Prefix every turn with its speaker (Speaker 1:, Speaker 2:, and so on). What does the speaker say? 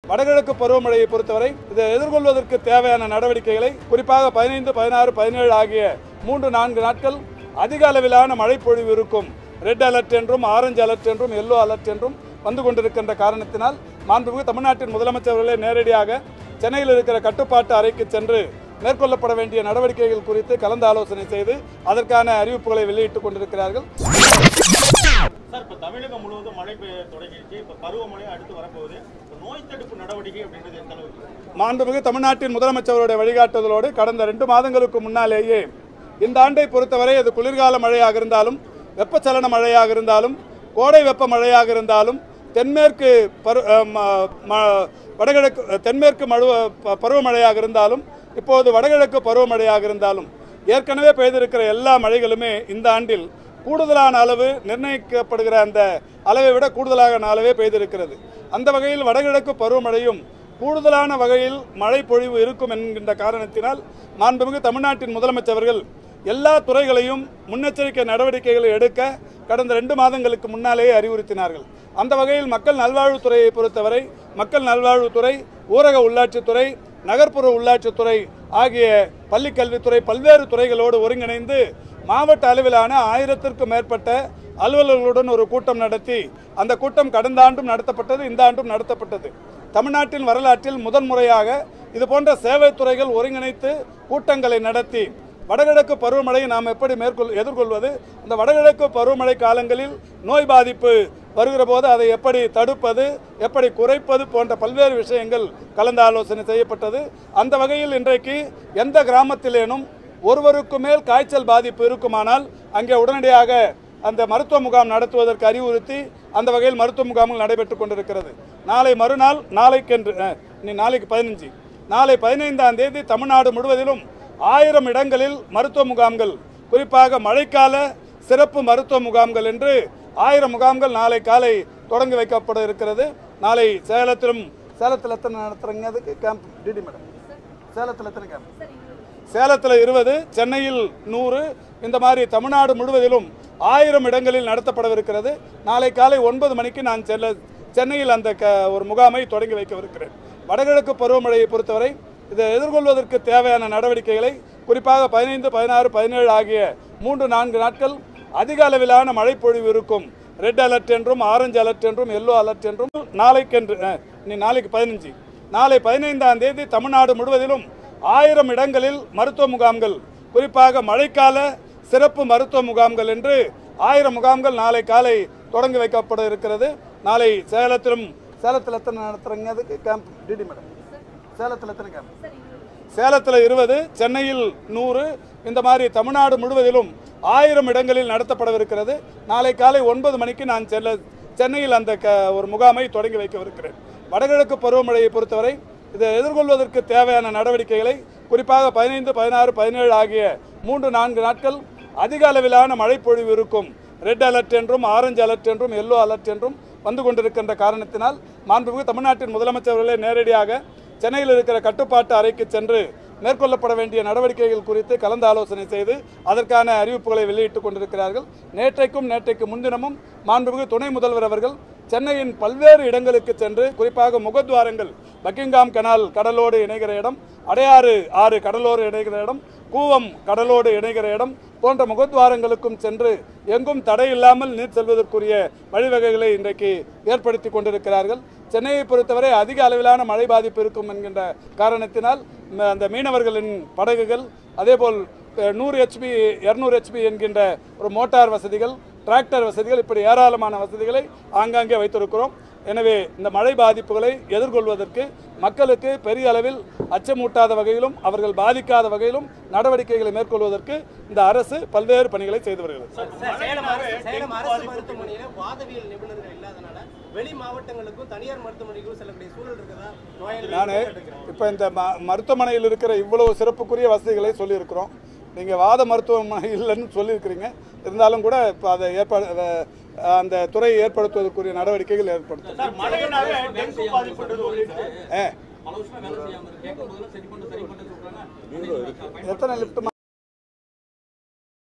Speaker 1: வடகிழக்கு பருவமழையை பொறுத்தவரை இதை எதிர்கொள்வதற்கு தேவையான நடவடிக்கைகளை குறிப்பாக பதினைந்து பதினாறு பதினேழு ஆகிய மூன்று நான்கு நாட்கள் அதிக அளவிலான மழைப்பொழிவு இருக்கும் ரெட் அலர்ட் என்றும் ஆரஞ்சு அலர்ட் என்றும் எல்லோ அலர்ட் என்றும் வந்து கொண்டிருக்கின்ற காரணத்தினால் மாண்புமிகு தமிழ்நாட்டின் முதலமைச்சர்களே நேரடியாக சென்னையில் இருக்கிற கட்டுப்பாட்டு அறைக்கு சென்று மேற்கொள்ளப்பட வேண்டிய நடவடிக்கைகள் குறித்து கலந்து ஆலோசனை செய்து அதற்கான அறிவிப்புகளை வெளியிட்டுக் கொண்டிருக்கிறார்கள்
Speaker 2: சார் இப்ப தமிழகம் முழுவதும் மழை பெய்ய தொடங்கிடுச்சு இப்ப பருவமழை அடுத்து வரப்போகுது இப்ப நோய் தடுப்பு நடவடிக்கை அப்படின்றது எந்த அளவுக்கு
Speaker 1: மாண்புமிகு தமிழ்நாட்டின் முதலமைச்சருடைய வழிகாட்டுதலோடு கடந்த ரெண்டு மாதங்களுக்கு முன்னாலேயே இந்த ஆண்டை பொறுத்தவரை அது குளிர்கால மழையாக இருந்தாலும் வெப்பச்சலன மழையாக இருந்தாலும் கோடை வெப்ப மழையாக இருந்தாலும் தென்மேற்கு பரு அஹ் ம- ம- வடகிழக்கு தென்மேற்கு மழு ப- பருவமழையாக இருந்தாலும் இப்போது வடகிழக்கு பருவமழையாக இருந்தாலும் ஏற்கனவே பெய்திருக்கிற எல்லா மழைகளுமே இந்த ஆண்டில் கூடுதலான அளவு நிர்ணயிக்கப்படுகிற அந்த அளவை விட கூடுதலான அளவே பெய்திருக்கிறது அந்த வகையில் வடகிழக்கு பருவமழையும் கூடுதலான வகையில் மழை பொழிவு இருக்கும் என்கின்ற காரணத்தினால் மாண்புமிகு தமிழ்நாட்டின் முதலமைச்சர்கள் எல்லா துறைகளையும் முன்னெச்சரிக்கை நடவடிக்கைகளை எடுக்க கடந்த ரெண்டு மாதங்களுக்கு முன்னாலேயே அறிவுறுத்தினார்கள் அந்த வகையில் மக்கள் நல்வாழ்வுத்துறையை பொறுத்தவரை மக்கள் நல்வாழ்வுத்துறை ஊரக உள்ளாட்சித்துறை நகர்ப்புற உள்ளாட்சித்துறை ஆகிய பள்ளிக் கல்வித்துறை பல்வேறு துறைகளோடு ஒருங்கிணைந்து மாவட்ட அளவிலான ஆயிரத்திற்கும் மேற்பட்ட அலுவலர்களுடன் ஒரு கூட்டம் நடத்தி அந்த கூட்டம் கடந்த ஆண்டும் நடத்தப்பட்டது இந்த ஆண்டும் நடத்தப்பட்டது தமிழ்நாட்டின் வரலாற்றில் முதன்முறையாக இது போன்ற சேவைத் துறைகள் ஒருங்கிணைத்து கூட்டங்களை நடத்தி வடகிழக்கு பருவமழையை நாம் எப்படி மேற்கொள் எதிர்கொள்வது அந்த வடகிழக்கு பருவமழை காலங்களில் நோய் பாதிப்பு வருகிற போது அதை எப்படி தடுப்பது எப்படி குறைப்பது போன்ற பல்வேறு விஷயங்கள் கலந்து ஆலோசனை செய்யப்பட்டது அந்த வகையில் இன்றைக்கு எந்த கிராமத்திலேனும் ஒருவருக்கு மேல் காய்ச்சல் பாதிப்பு இருக்குமானால் அங்கே உடனடியாக அந்த மருத்துவ முகாம் நடத்துவதற்கு அறிவுறுத்தி அந்த வகையில் மருத்துவ முகாம்கள் நடைபெற்றுக் கொண்டிருக்கிறது நாளை மறுநாள் நாளைக்கென்று அஹ், இனி நாளைக்கு பதினஞ்சு நாளை பதினைந்தாம் தேதி தமிழ்நாடு முழுவதிலும் ஆயிரம் இடங்களில் மருத்துவ முகாம்கள் குறிப்பாக மழைக்கால சிறப்பு மருத்துவ முகாம்கள் என்று ஆயிரம் முகாம்கள் நாளை காலை தொடங்கி வைக்கப்பட இருக்கிறது நாளை சேலத்திலும் சேலத்தில் எத்தனை நடத்துறீங்க அதுக்கு கேம்ப் டிடி மேடம் சேலத்தில் எத்தனை கேம்ப் சேலத்தில் இருபது சென்னையில் நூறு இந்த மாதிரி தமிழ்நாடு முழுவதிலும் ஆயிரம் இடங்களில் நடத்தப்படவிருக்கிறது நாளை காலை ஒன்பது மணிக்கு நான் செல்ல சென்னையில் அந்த க ஒரு முகாமை தொடங்கி வைக்கவிருக்கிறேன் வடகிழக்கு பருவமழையை பொறுத்தவரை இதை எதிர்கொள்வதற்கு தேவையான நடவடிக்கைகளை குறிப்பாக பதினைந்து பதினாறு பதினேழு ஆகிய மூன்று நான்கு நாட்கள் அதிக அளவிலான மழைப்பொழிவு இருக்கும் ரெட் அலர்ட் என்றும் ஆரஞ்சு அலர்ட் என்றும் எல்லோ அலர்ட் என்றும் நாளைக்கென்று அஹ், இனி நாளைக்கு பதினஞ்சு நாளை பதினைந்தாம் தேதி தமிழ்நாடு முழுவதிலும் ஆயிரம் இடங்களில் மருத்துவ முகாம்கள் குறிப்பாக மழைக்கால சிறப்பு மருத்துவ முகாம்கள் என்று ஆயிரம் முகாம்கள் நாளை காலை தொடங்கி வைக்கப்பட இருக்கிறது நாளை சேலத்திலும் சேலத்தில் எத்தனை நடத்துறீங்க அதுக்கு கேம்ப் டிடி மேடம் சேலத்தில் எத்தனை கேம்ப் சேலத்தில் இருபது சென்னையில் நூறு இந்த மாதிரி தமிழ்நாடு முழுவதிலும் ஆயிரம் இடங்களில் நடத்தப்படவிருக்கிறது நாளை காலை ஒன்பது மணிக்கு நான் செல்ல சென்னையில் அந்த க ஒரு முகாமை தொடங்கி வைக்கவிருக்கிறேன் வடகிழக்கு பருவமழையை பொறுத்தவரை இதை எதிர்கொள்வதற்கு தேவையான நடவடிக்கைகளை குறிப்பாக பதினைந்து பதினாறு பதினேழு ஆகிய மூன்று நான்கு நாட்கள் அதிக அளவிலான மழைப்பொழிவு இருக்கும் ரெட் அலர்ட் என்றும் ஆரஞ்சு அலர்ட் என்றும் எல்லோ அலர்ட் என்றும் வந்து கொண்டிருக்கின்ற காரணத்தினால் மாண்புமிகு தமிழ்நாட்டின் முதலமைச்சர்களே நேரடியாக சென்னையில் இருக்கிற கட்டுப்பாட்டு அறைக்கு சென்று மேற்கொள்ளப்பட வேண்டிய நடவடிக்கைகள் குறித்து கலந்து ஆலோசனை செய்து அதற்கான அறிவிப்புகளை வெளியிட்டுக் கொண்டிருக்கிறார்கள் நேற்றைக்கும் நேற்றைக்கு முன்தினமும் மாண்புமிகு துணை முதல்வர் அவர்கள் சென்னையின் பல்வேறு இடங்களுக்கு சென்று குறிப்பாக முகத்வாரங்கள் பக்கிங்காம் கனால் கடலோடு இணைகிற இடம் அடையாறு ஆறு கடலோடு இணைகிற இடம் கூவம் கடலோடு இணைகிற இடம் போன்ற முகத்வாரங்களுக்கும் சென்று எங்கும் தடை இல்லாமல் நீர் செல்வதற்குரிய வழிவகைகளை இன்றைக்கு ஏற்படுத்தி கொண்டிருக்கிறார்கள் சென்னையை பொறுத்தவரை அதிக அளவிலான மழை பாதிப்பு இருக்கும் என்கின்ற காரணத்தினால் ம- அந்த மீனவர்களின் படகுகள் அதேபோல் அஹ், நூறு ஹெச்பி இரநூறு ஹெச்பி என்கின்ற ஒரு மோட்டார் வசதிகள் டிராக்டர் வசதிகள் இப்படி ஏராளமான வசதிகளை ஆங்காங்கே வைத்திருக்கிறோம் எனவே இந்த மழை பாதிப்புகளை எதிர்கொள்வதற்கு மக்களுக்கு பெரிய அளவில் அச்சமூட்டாத வகையிலும் அவர்கள் பாதிக்காத வகையிலும் நடவடிக்கைகளை மேற்கொள்வதற்கு இந்த அரசு பல்வேறு பணிகளை செய்து வருகிறது
Speaker 3: சேலம் அரசு சேலம் அரசு மருத்துவமனையில வாதவியல் நிபுணர்கள் இல்லாதனால வெளி மாவட்டங்களுக்கும் தனியார் மருத்துவமனைக்கும் செல்லக்கூடிய சூழல் இருக்குதா நோயாளிகள்
Speaker 1: நான்
Speaker 3: இருக்கிறாங்க.
Speaker 1: இப்போ இந்த ம மருத்துவமனையில் இருக்கிற இவ்வளவு சிறப்புக்குரிய வசதிகளை சொல்லியிருக்கிறோம் நீங்கள் வாத மருத்துவமனை இல்லைன்னு சொல்லியிருக்கிறீங்க இருந்தாலும் கூட இப்போ அதை ஏற்பாடு அஹ், அந்த துறையை ஏற்படுத்துவதற்குரிய நடவடிக்கைகள் ஏற்படுத்தும்
Speaker 2: சார் மழையினால டெங்கு பாதிப்புன்றது உள்ளிட்டு
Speaker 1: ஏ
Speaker 4: பல வருஷமா வேலை செய்யாம இருக்கு கேட்கும் போதெல்லாம் சரி பண்ணு சரி பண்ணு சொல்றாங்க
Speaker 1: எத்தனை லிஃப்ட்